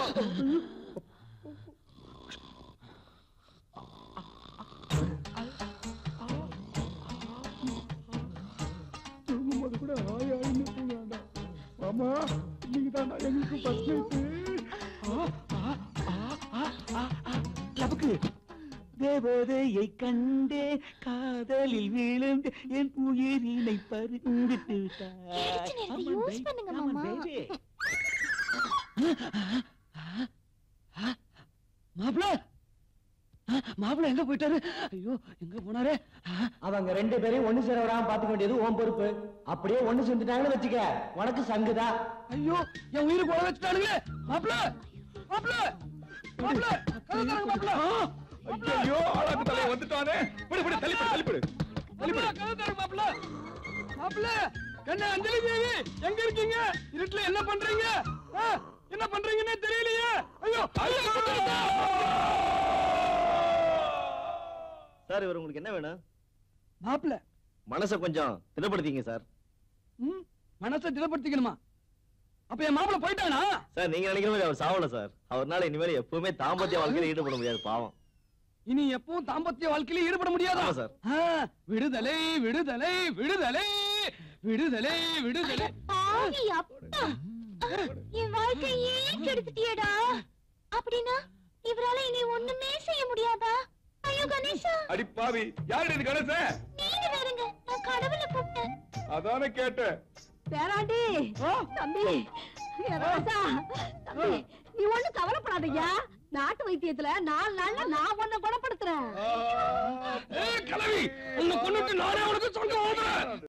தூங்கும்போது கூட ஆய் ஆயின்னு தூங்காண்டா மாமா நீங்க தாண்டா எங்களுக்கு ஃபர்ஸ்ட் லபக்கு தேவதையை கண்டே காதலில் விழுந்து என் உயிரினை பறிந்து கிடைச்ச நேரத்தை யூஸ் பண்ணுங்க மாமா மாப்பிள மாப்பிள எங்க போயிட்டாரு ஐயோ எங்க போனாரு அவங்க ரெண்டு பேரையும் ஒண்ணு சேர விடாம பாத்துக்க வேண்டியது உன் பொறுப்பு அப்படியே ஒண்ணு சேர்ந்துட்டாங்கன்னு வச்சுக்க உனக்கு சங்குதா ஐயோ என் உயிருக்கு உழ வச்சுட்டானுங்களே மாப்பிள மாப்பிள மாப்பிள கதை தரங்க மாப்பிள ஐயோ ஆளாக்கு தலைய வந்துட்டானே விடு விடு தள்ளிப்படு தள்ளிப்படு மாப்பிள கதை தரங்க மாப்பிள மாப்பிள கண்ணா அஞ்சலி தேவி எங்க இருக்கீங்க இருட்டுல என்ன பண்றீங்க ஆ, என்ன பண்றீங்கன்னே தெரியலையே ஐயோ ஐயோ சார் இவர் உங்களுக்கு என்ன வேணும் மாப்பிள மனசை கொஞ்சம் திடப்படுத்திங்க சார் ம் மனசை திடப்படுத்திக்கணுமா அப்ப என் மாப்பிள போயிட்டானா சார் நீங்க நினைக்கிற மாதிரி அவர் சாவல சார் அவர்னால இனிமேல் எப்பவுமே தாம்பத்திய வாழ்க்கையில ஈடுபட முடியாது பாவம் இனி எப்பவும் தாம்பத்திய வாழ்க்கையில ஈடுபட முடியாதா ஆமா சார். ஆ, விடுதலை விடுதலை விடுதலை விடுதலை விடுதலை பாவி அப்பா என் வாழ்க்கையே கெடுத்துட்டியடா அப்படின்னா இவரால இனி ஒண்ணுமே செய்ய முடியாதா ஐயோ கணேசா அடி பாவி யாரு இது கணேசன் நீங்க வேறுங்க நான் கடவுளை கூப்பிட்டேன் அதானே கேட்டேன் பேராண்டி தம்பி ஏ ராசா தம்பி நீ ஒண்ணு கவலைப்படாதய்யா நாட்டு வைத்தியத்துல நாலு நாள்ல நான் உன்னை குணப்படுத்துறேன் ஏய், கிழவி உன்னை கொன்னுட்டு நானே உனக்கு சொந்த ஓடுறேன்